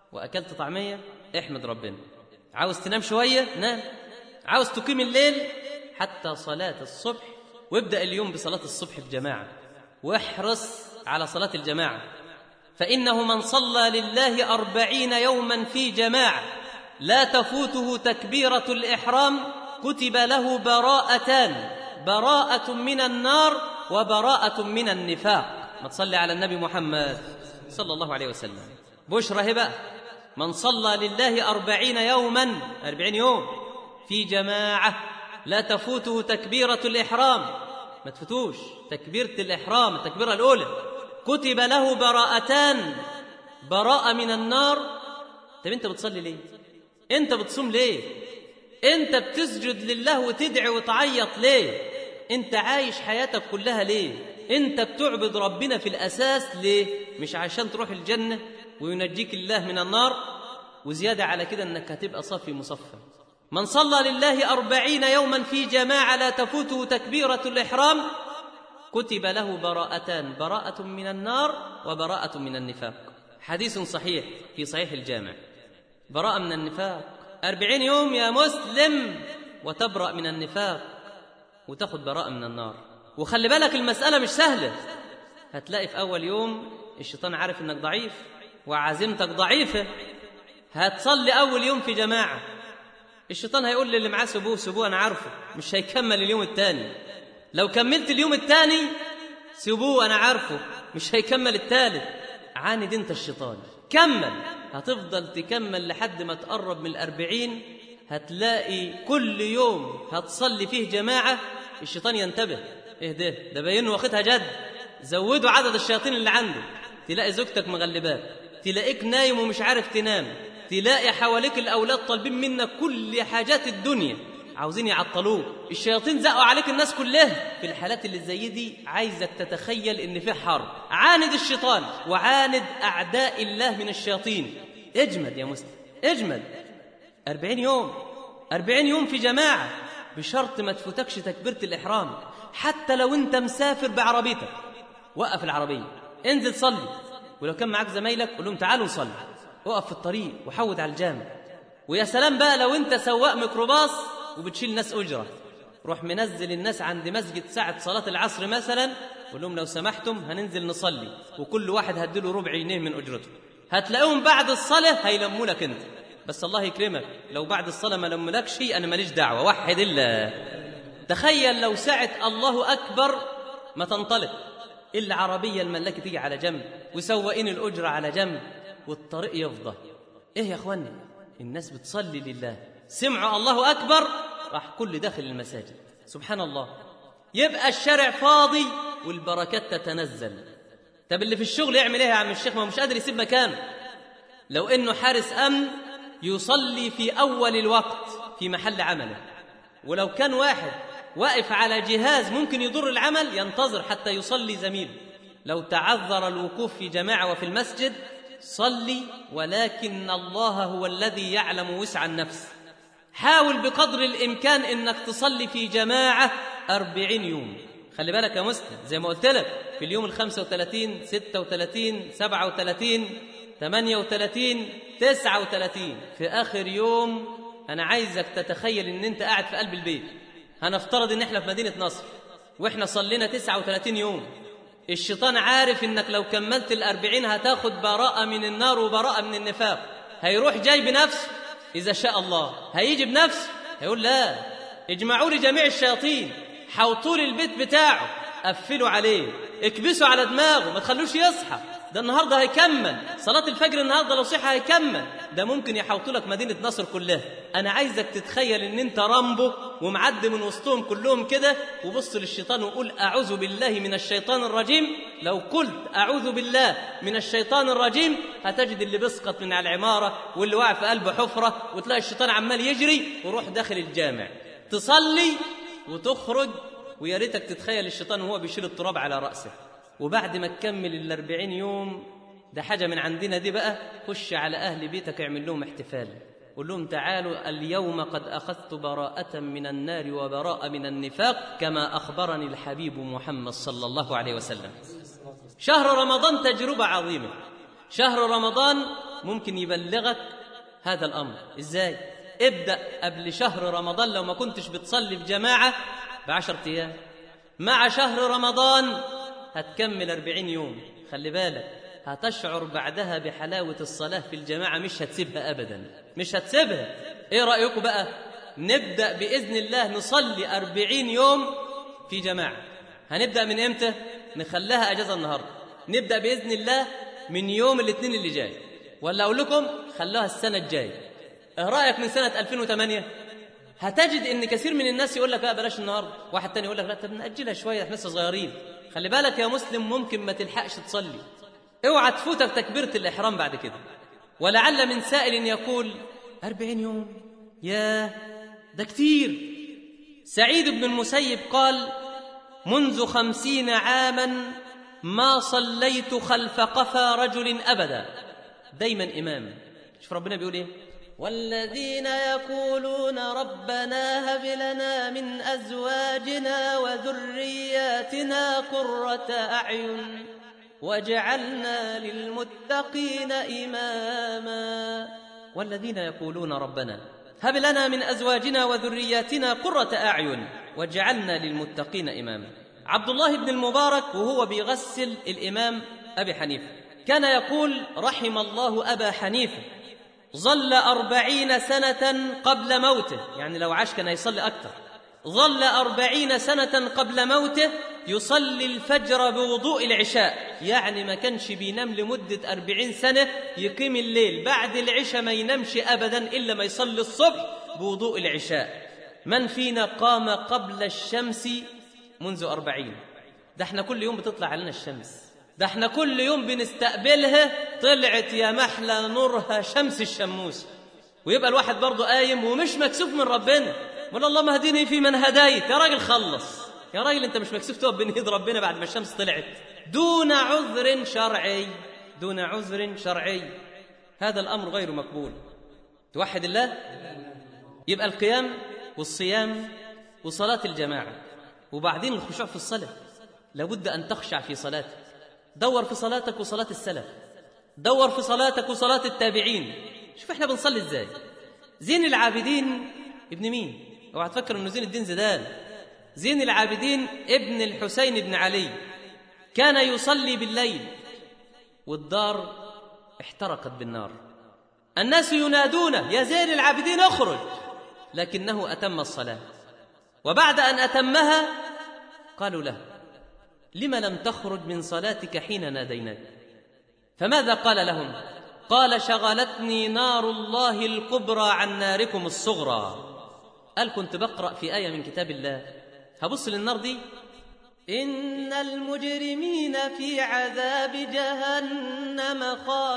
واكلت طعميه احمد ربنا عاوز تنام شويه نام عاوز تقيم الليل حتى صلاه الصبح وابدا اليوم بصلاه الصبح بجماعه واحرص على صلاه الجماعه فانه من صلى لله اربعين يوما في جماعه لا تفوته تكبيره الاحرام كتب له براءتان براءه من النار وبراءه من النفاق ما تصلي على النبي محمد صلى الله عليه وسلم بشرى هبه من صلى لله أربعين يوما أربعين يوم في جماعة لا تفوته تكبيرة الإحرام ما تفوتوش تكبيرة الإحرام التكبيرة الأولى كتب له براءتان براءة من النار طب أنت بتصلي ليه؟ أنت بتصوم ليه؟ أنت بتسجد لله وتدعي وتعيط ليه؟ أنت عايش حياتك كلها ليه؟ أنت بتعبد ربنا في الأساس ليه؟ مش عشان تروح الجنة وينجيك الله من النار وزيادة على كده أنك هتبقى صافي مصفى من صلى لله أربعين يوما في جماعة لا تفوته تكبيرة الإحرام كتب له براءتان براءة من النار وبراءة من النفاق حديث صحيح في صحيح الجامع براءة من النفاق أربعين يوم يا مسلم وتبرأ من النفاق وتاخد براءة من النار وخلي بالك المسألة مش سهلة هتلاقي في أول يوم الشيطان عارف إنك ضعيف وعزيمتك ضعيفة هتصلي أول يوم في جماعة الشيطان هيقول للي معاه سبوه سبوه أنا عارفه مش هيكمل اليوم الثاني لو كملت اليوم الثاني سبوه أنا عارفه مش هيكمل الثالث عاند أنت الشيطان كمل هتفضل تكمل لحد ما تقرب من الأربعين هتلاقي كل يوم هتصلي فيه جماعة الشيطان ينتبه ايه ده ده باينه واخدها جد زودوا عدد الشياطين اللي عنده تلاقي زوجتك مغلباك تلاقيك نايم ومش عارف تنام تلاقي حواليك الاولاد طالبين منك كل حاجات الدنيا عاوزين يعطلوك الشياطين زقوا عليك الناس كلها في الحالات اللي زي دي عايزك تتخيل ان في حرب عاند الشيطان وعاند اعداء الله من الشياطين اجمد يا مسلم اجمد أربعين يوم أربعين يوم في جماعة بشرط ما تفوتكش تكبيرة الإحرام حتى لو أنت مسافر بعربيتك وقف العربية انزل صلي ولو كان معاك زمايلك قول لهم تعالوا نصلي اقف في الطريق وحود على الجامع ويا سلام بقى لو انت سواق ميكروباص وبتشيل ناس اجره روح منزل الناس عند مسجد ساعة صلاة العصر مثلا قول لهم لو سمحتم هننزل نصلي وكل واحد هديله ربع جنيه من اجرته هتلاقيهم بعد الصلاة هيلموا لك انت بس الله يكرمك لو بعد الصلاة ما لملكش انا ماليش دعوة وحد الله تخيل لو ساعة الله أكبر ما تنطلق العربية الملاكة تيجي على جنب وسواقين الأجرة على جنب والطريق يفضى إيه يا أخواني الناس بتصلي لله سمعوا الله أكبر راح كل داخل المساجد سبحان الله يبقى الشارع فاضي والبركات تتنزل طب اللي في الشغل يعمل ايه يا عم الشيخ ما هو مش قادر يسيب مكانه لو انه حارس امن يصلي في اول الوقت في محل عمله ولو كان واحد واقف على جهاز ممكن يضر العمل ينتظر حتى يصلي زميله لو تعذر الوقوف في جماعه وفي المسجد صلي ولكن الله هو الذي يعلم وسع النفس حاول بقدر الامكان انك تصلي في جماعه أربعين يوم خلي بالك يا مسلم زي ما قلت لك في اليوم الخمسة وثلاثين ستة وثلاثين سبعة وثلاثين ثمانية وثلاثين تسعة وثلاثين في آخر يوم أنا عايزك تتخيل إن أنت قاعد في قلب البيت هنفترض إن إحنا في مدينة نصر وإحنا صلينا تسعة وثلاثين يوم الشيطان عارف إنك لو كملت الأربعين هتاخد براءة من النار وبراءة من النفاق هيروح جاي بنفسه إذا شاء الله هيجي بنفسه هيقول لا اجمعوا لي جميع الشياطين حوطوا لي البيت بتاعه قفلوا عليه اكبسوا على دماغه ما تخلوش يصحى ده النهارده هيكمل صلاة الفجر النهارده لو صحى هيكمل ده ممكن يحوطوا لك مدينة نصر كلها أنا عايزك تتخيل إن أنت رامبو ومعدي من وسطهم كلهم كده وبص للشيطان وقول أعوذ بالله من الشيطان الرجيم لو قلت أعوذ بالله من الشيطان الرجيم هتجد اللي بيسقط من على العمارة واللي واقع في قلب حفرة وتلاقي الشيطان عمال يجري وروح داخل الجامع تصلي وتخرج ويا ريتك تتخيل الشيطان وهو بيشيل التراب على رأسه وبعد ما تكمل الأربعين يوم ده حاجة من عندنا دي بقى خش على أهل بيتك اعمل لهم احتفال قول لهم تعالوا اليوم قد أخذت براءة من النار وبراءة من النفاق كما أخبرني الحبيب محمد صلى الله عليه وسلم شهر رمضان تجربة عظيمة شهر رمضان ممكن يبلغك هذا الأمر إزاي؟ ابدأ قبل شهر رمضان لو ما كنتش بتصلي في جماعة بعشرة أيام مع شهر رمضان هتكمل أربعين يوم خلي بالك هتشعر بعدها بحلاوة الصلاة في الجماعة مش هتسيبها أبدا مش هتسيبها إيه رأيكم بقى نبدأ بإذن الله نصلي أربعين يوم في جماعة هنبدأ من إمتى نخليها أجازة النهاردة نبدأ بإذن الله من يوم الاثنين اللي جاي ولا أقول لكم خلوها السنة الجاية إيه رأيك من سنة 2008 هتجد ان كثير من الناس يقول لك لا بلاش النهارده واحد تاني يقول لك لا طب ناجلها شويه احنا لسه صغيرين خلي بالك يا مسلم ممكن ما تلحقش تصلي اوعى تفوتك تكبيره الاحرام بعد كده ولعل من سائل يقول أربعين يوم يا ده كتير سعيد بن المسيب قال منذ خمسين عاما ما صليت خلف قفا رجل أبدا دايما إمام شوف ربنا بيقول إيه والذين يقولون ربنا هب لنا من ازواجنا وذرياتنا قره اعين واجعلنا للمتقين اماما والذين يقولون ربنا هب لنا من ازواجنا وذرياتنا قره اعين واجعلنا للمتقين اماما عبد الله بن المبارك وهو بيغسل الامام ابي حنيفه كان يقول رحم الله ابا حنيفه ظل أربعين سنة قبل موته يعني لو عاش كان يصلي أكثر ظل أربعين سنة قبل موته يصلي الفجر بوضوء العشاء يعني ما كانش بينام لمدة أربعين سنة يقيم الليل بعد العشاء ما ينامش أبدا إلا ما يصلي الصبح بوضوء العشاء من فينا قام قبل الشمس منذ أربعين ده احنا كل يوم بتطلع علينا الشمس ده احنا كل يوم بنستقبلها طلعت يا محلى نورها شمس الشموس ويبقى الواحد برضه قايم ومش مكسوف من ربنا ولا اللهم اهدني في من هديت يا راجل خلص يا راجل انت مش مكسوف تقف بين ايد ربنا بعد ما الشمس طلعت دون عذر شرعي دون عذر شرعي هذا الامر غير مقبول توحد الله يبقى القيام والصيام وصلاه الجماعه وبعدين الخشوع في الصلاه لابد ان تخشع في صلاتك دور في صلاتك وصلاة السلف دور في صلاتك وصلاة التابعين شوف احنا بنصلي ازاي زين العابدين ابن مين اوعى تفكر انه زين الدين زيدان زين العابدين ابن الحسين بن علي كان يصلي بالليل والدار احترقت بالنار الناس ينادونه يا زين العابدين اخرج لكنه اتم الصلاه وبعد ان اتمها قالوا له لم لم تخرج من صلاتك حين ناديناك فماذا قال لهم قال شغلتني نار الله الكبرى عن ناركم الصغرى قال كنت بقرا في ايه من كتاب الله هبص للنار دي ان المجرمين في عذاب جهنم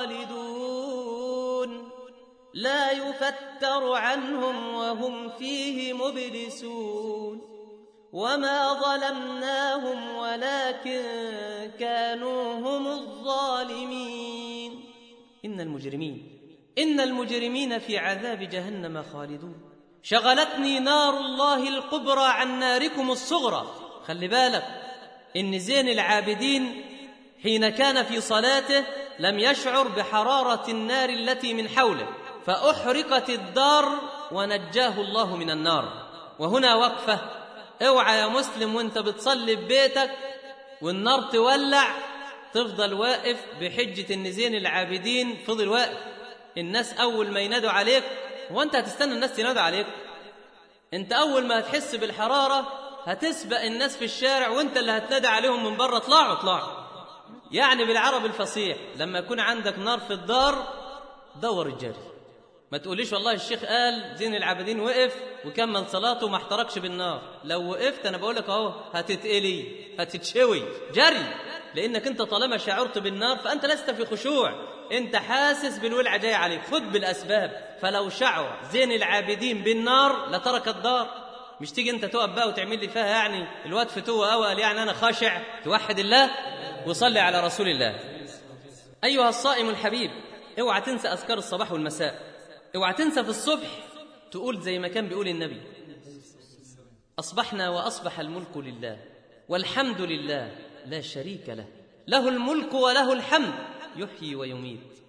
خالدون لا يفتر عنهم وهم فيه مبلسون وما ظلمناهم ولكن كانوا هم الظالمين ان المجرمين ان المجرمين في عذاب جهنم خالدون شغلتني نار الله الكبرى عن ناركم الصغرى خلي بالك ان زين العابدين حين كان في صلاته لم يشعر بحراره النار التي من حوله فاحرقت الدار ونجاه الله من النار وهنا وقفه اوعى يا مسلم وانت بتصلي في بيتك والنار تولع تفضل واقف بحجة ان زين العابدين فضل واقف الناس اول ما ينادوا عليك وانت هتستنى الناس تنادوا عليك انت اول ما هتحس بالحرارة هتسبق الناس في الشارع وانت اللي هتنادى عليهم من بره اطلعوا اطلعوا يعني بالعربي الفصيح لما يكون عندك نار في الدار دور الجري ما تقوليش والله الشيخ قال زين العابدين وقف وكمل صلاته وما احترقش بالنار لو وقفت انا بقول لك اهو هتتقلي هتتشوي جري لانك انت طالما شعرت بالنار فانت لست في خشوع انت حاسس بالولعه جايه عليك خد بالاسباب فلو شعر زين العابدين بالنار لترك الدار مش تيجي انت تقف بقى وتعمل لي فيها يعني الواد فتوه قوي قال يعني انا خاشع توحد الله وصلي على رسول الله ايها الصائم الحبيب اوعى تنسى اذكار الصباح والمساء اوعى تنسى في الصبح تقول زي ما كان بيقول النبي اصبحنا واصبح الملك لله والحمد لله لا شريك له له الملك وله الحمد يحيي ويميت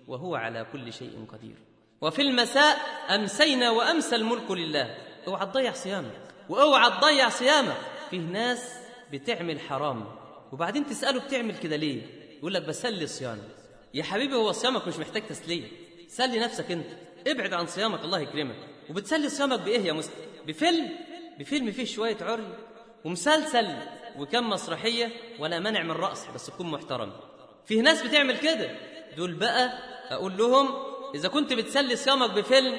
وهو على كل شيء قدير وفي المساء أمسينا وأمسى الملك لله اوعى تضيع صيامك واوعى تضيع صيامك فيه ناس بتعمل حرام وبعدين تسأله بتعمل كده ليه يقول لك بسلي صيامي يا حبيبي هو صيامك مش محتاج تسلية سلي نفسك انت ابعد عن صيامك الله يكرمك وبتسلي صيامك بايه يا مسلم بفيلم بفيلم فيه شوية عري ومسلسل وكم مسرحية ولا منع من رأس بس تكون محترم فيه ناس بتعمل كده دول بقى أقول لهم إذا كنت بتسلي صيامك بفيلم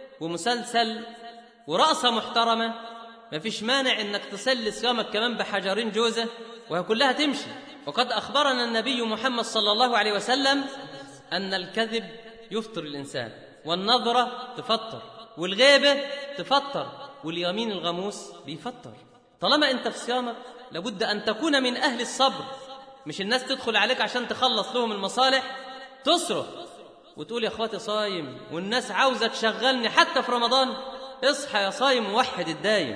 ومسلسل ورقصة محترمة مفيش مانع إنك تسلي صيامك كمان بحجرين جوزة وهي كلها تمشي وقد أخبرنا النبي محمد صلى الله عليه وسلم أن الكذب يفطر الإنسان والنظرة تفطر والغيبة تفطر واليمين الغموس بيفطر طالما أنت في صيامك لابد أن تكون من أهل الصبر مش الناس تدخل عليك عشان تخلص لهم المصالح تصرف وتقول يا اخواتي صايم والناس عاوزه تشغلني حتى في رمضان اصحى يا صايم ووحد الدايم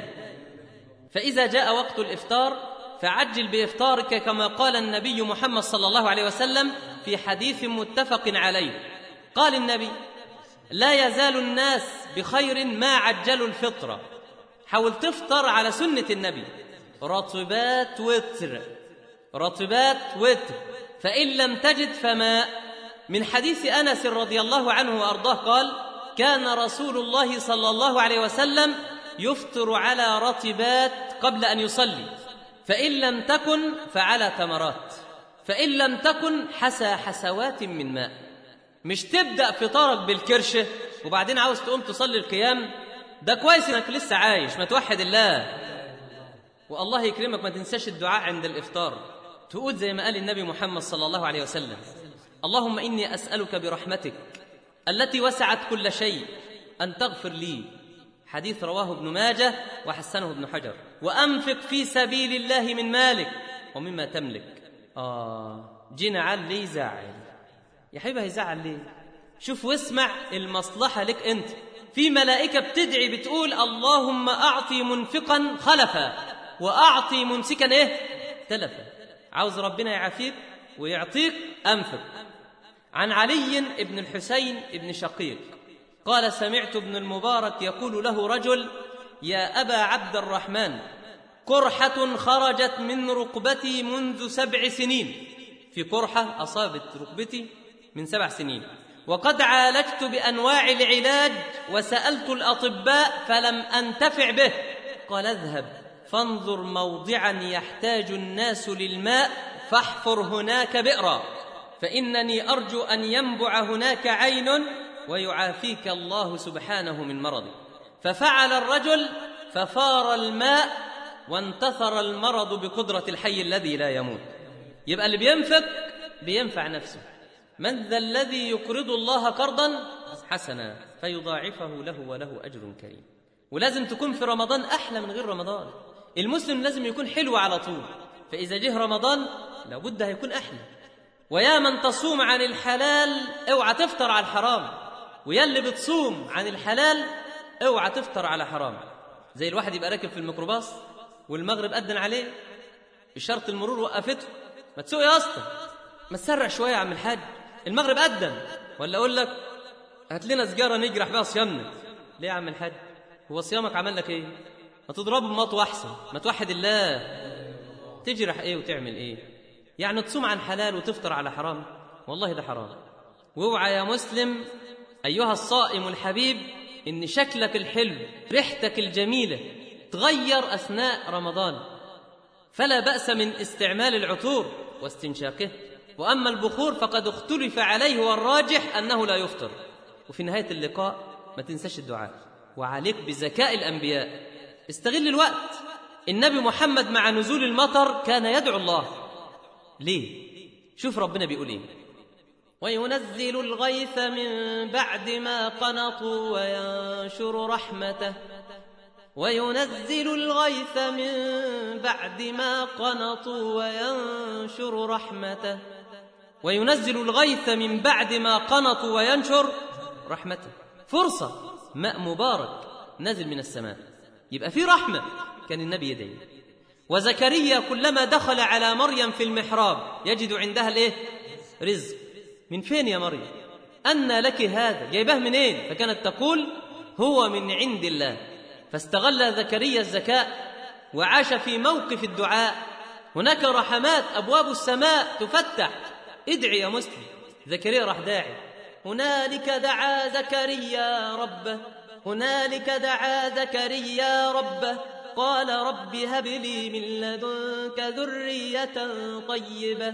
فاذا جاء وقت الافطار فعجل بافطارك كما قال النبي محمد صلى الله عليه وسلم في حديث متفق عليه قال النبي لا يزال الناس بخير ما عجلوا الفطره حاول تفطر على سنه النبي رطبات وتر رطبات وتر فان لم تجد فماء من حديث انس رضي الله عنه وارضاه قال كان رسول الله صلى الله عليه وسلم يفطر على رطبات قبل ان يصلي فان لم تكن فعلى تمرات فان لم تكن حسى حسوات من ماء مش تبدا فطارك بالكرشه وبعدين عاوز تقوم تصلي القيام ده كويس انك لسه عايش ما توحد الله والله يكرمك ما تنساش الدعاء عند الافطار تقول زي ما قال النبي محمد صلى الله عليه وسلم اللهم اني اسالك برحمتك التي وسعت كل شيء ان تغفر لي حديث رواه ابن ماجه وحسنه ابن حجر وانفق في سبيل الله من مالك ومما تملك اه جينا عال ليه يزعل يا حبيبي هيزعل ليه شوف واسمع المصلحه لك انت في ملائكه بتدعي بتقول اللهم اعطي منفقا خلفا واعطي ممسكا ايه تلفا عاوز ربنا يعافيك ويعطيك انفق عن علي بن الحسين بن شقيق قال سمعت ابن المبارك يقول له رجل يا ابا عبد الرحمن قرحه خرجت من ركبتي منذ سبع سنين في قرحه اصابت ركبتي من سبع سنين وقد عالجت بانواع العلاج وسالت الاطباء فلم انتفع به قال اذهب فانظر موضعا يحتاج الناس للماء فاحفر هناك بئرا فانني ارجو ان ينبع هناك عين ويعافيك الله سبحانه من مرضك ففعل الرجل ففار الماء وانتثر المرض بقدره الحي الذي لا يموت يبقى اللي بينفق بينفع نفسه من ذا الذي يقرض الله قرضا حسنا فيضاعفه له وله اجر كريم ولازم تكون في رمضان احلى من غير رمضان المسلم لازم يكون حلو على طول فاذا جه رمضان لابد هيكون احلى ويا من تصوم عن الحلال اوعى تفطر على الحرام ويا اللي بتصوم عن الحلال اوعى تفطر على حرام زي الواحد يبقى راكب في الميكروباص والمغرب أذن عليه إشارة المرور وقفته ما تسوق يا اسطى ما تسرع شوية يا عم الحاج المغرب أذن ولا أقول لك هات لنا سجارة نجرح بها صيامنا ليه يا عم الحاج هو صيامك عمل لك ايه ما تضربه بمطوة أحسن ما توحد الله تجرح ايه وتعمل ايه يعني تصوم عن حلال وتفطر على حرام والله ده حرام واوعى يا مسلم أيها الصائم الحبيب إن شكلك الحلو ريحتك الجميلة تغير أثناء رمضان فلا بأس من استعمال العطور واستنشاقه وأما البخور فقد اختلف عليه والراجح أنه لا يفطر وفي نهاية اللقاء ما تنساش الدعاء وعليك بذكاء الأنبياء استغل الوقت النبي محمد مع نزول المطر كان يدعو الله ليه شوف ربنا بيقول ايه وينزل الغيث من بعد ما قنطوا وينشر رحمته وينزل الغيث من بعد ما قنطوا وينشر رحمته وينزل الغيث من بعد ما قنطوا وينشر رحمته فرصة ماء مبارك نزل من السماء يبقى في رحمة كان النبي يدعي وزكريا كلما دخل على مريم في المحراب يجد عندها الايه رزق من فين يا مريم أن لك هذا جايبه منين فكانت تقول هو من عند الله فاستغل زكريا الذكاء وعاش في موقف الدعاء هناك رحمات أبواب السماء تفتح ادعي يا مسلم زكريا راح داعي هنالك دعا زكريا ربه هنالك دعا زكريا ربه قال رب هب لي من لدنك ذرية طيبة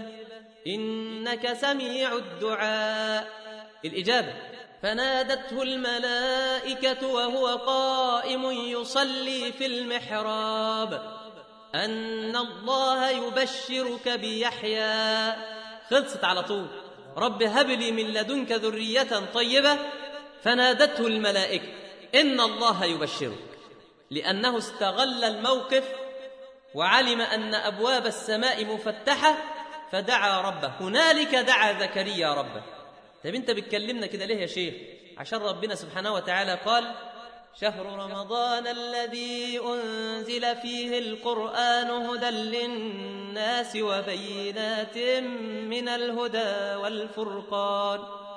إنك سميع الدعاء الإجابة فنادته الملائكة وهو قائم يصلي في المحراب أن الله يبشرك بيحيى خلصت على طول رب هب لي من لدنك ذرية طيبة فنادته الملائكة إن الله يبشرك لأنه استغل الموقف وعلم أن أبواب السماء مفتحة فدعا ربه هنالك دعا زكريا ربه طيب أنت بتكلمنا كده ليه يا شيخ عشان ربنا سبحانه وتعالى قال شهر رمضان الذي أنزل فيه القرآن هدى للناس وبينات من الهدى والفرقان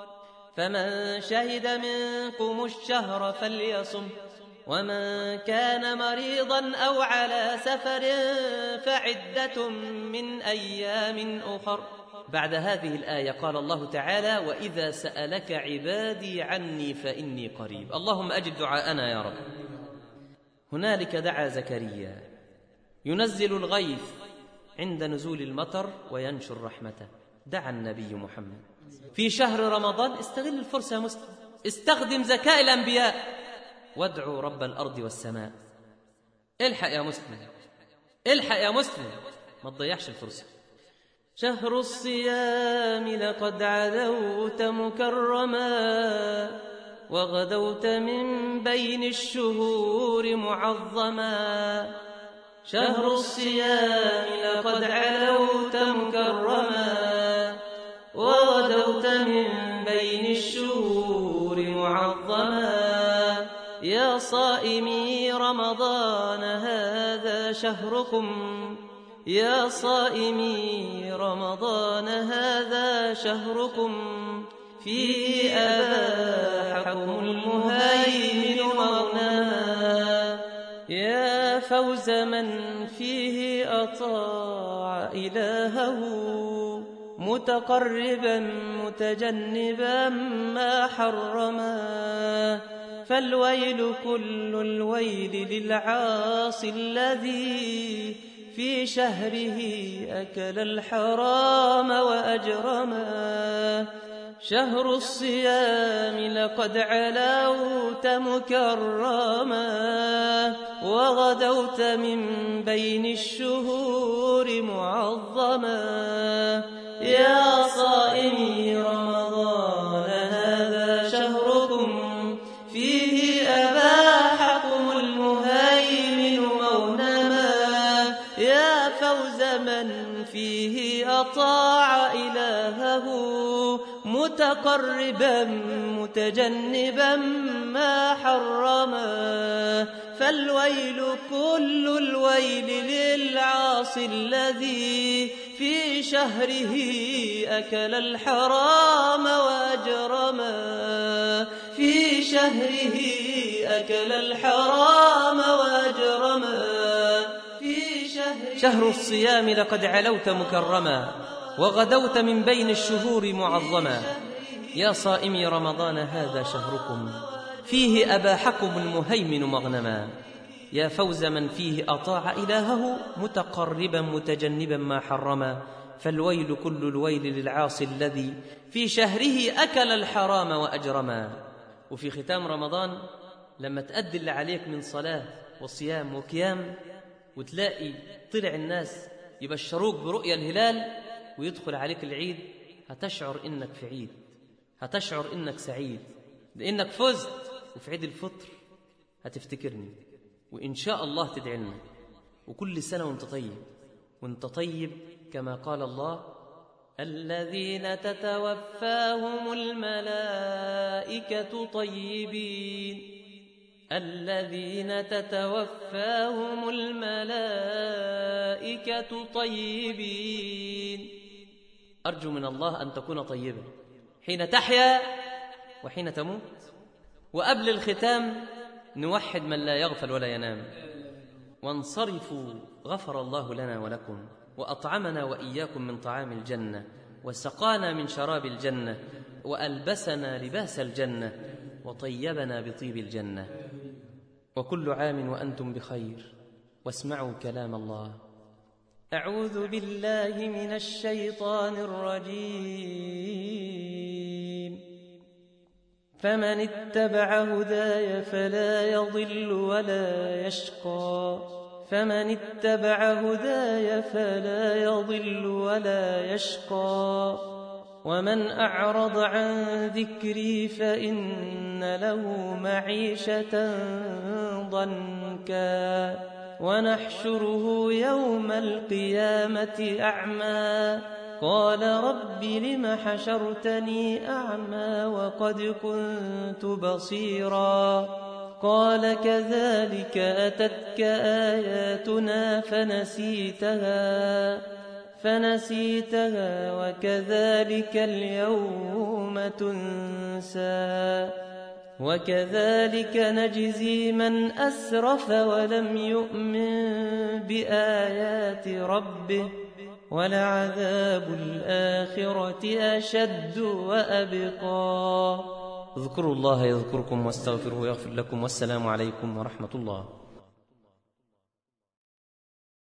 فمن شهد منكم الشهر فليصم ومن كان مريضا أو على سفر فعدة من أيام أخر بعد هذه الآية قال الله تعالى وإذا سألك عبادي عني فإني قريب اللهم أجب دعاءنا يا رب هنالك دعا زكريا ينزل الغيث عند نزول المطر وينشر رحمته دعا النبي محمد في شهر رمضان استغل الفرصة يا مسلم استخدم ذكاء الأنبياء وادعوا رب الأرض والسماء الحق يا مسلم الحق يا مسلم ما تضيعش الفرصة شهر الصيام لقد عدوت مكرما وغدوت من بين الشهور معظما شهر الصيام لقد علوت مكرما وغدوت من بين الشهور معظما يا صائمي رمضان هذا شهركم يا صائمي رمضان هذا شهركم فيه أباحكم المهيمن مغنما يا فوز من فيه أطاع إلهه متقربا متجنبا ما حرما فالويل كل الويل للعاصي الذي في شهره أكل الحرام وأجرما شهر الصيام لقد علوت مكرما وغدوت من بين الشهور معظما يا صائمي رمضان هذا شهركم فيه أباحكم المهيمن مونما يا فوز من فيه أطاع إلهه متقربا متجنبا ما حرما فالويل كل الويل للعاصي الذي في شهره أكل الحرام وأجرما في شهره أكل الحرام وأجرما في شهر شهر الصيام لقد علوت مكرما وغدوت من بين الشهور معظما يا صائمي رمضان هذا شهركم فيه أباحكم المهيمن مغنما يا فوز من فيه أطاع إلهه متقربا متجنبا ما حرما فالويل كل الويل للعاصي الذي في شهره أكل الحرام وأجرما وفي ختام رمضان لما تأدي اللي عليك من صلاة وصيام وقيام وتلاقي طلع الناس يبشروك برؤيا الهلال ويدخل عليك العيد هتشعر انك في عيد هتشعر انك سعيد لانك فزت وفي عيد الفطر هتفتكرني وان شاء الله تدعي لنا وكل سنه وانت طيب وانت طيب كما قال الله الذين تتوفاهم الملائكه طيبين الذين تتوفاهم الملائكة طيبين أرجو من الله أن تكون طيبا حين تحيا وحين تموت وقبل الختام نوحد من لا يغفل ولا ينام وانصرفوا غفر الله لنا ولكم واطعمنا واياكم من طعام الجنه وسقانا من شراب الجنه والبسنا لباس الجنه وطيبنا بطيب الجنه وكل عام وانتم بخير واسمعوا كلام الله اعوذ بالله من الشيطان الرجيم فمن اتبع هداي فلا يضل ولا يشقى فمن اتبع هداي فلا يضل ولا يشقى ومن اعرض عن ذكري فان له معيشه ضنكا ونحشره يوم القيامه اعمى قال رب لم حشرتني اعمى وقد كنت بصيرا قال كذلك اتتك اياتنا فنسيتها فنسيتها وكذلك اليوم تنسى وكذلك نجزي من اسرف ولم يؤمن بايات ربه ولعذاب الاخره اشد وابقى اذكروا الله يذكركم واستغفروه يغفر لكم والسلام عليكم ورحمه الله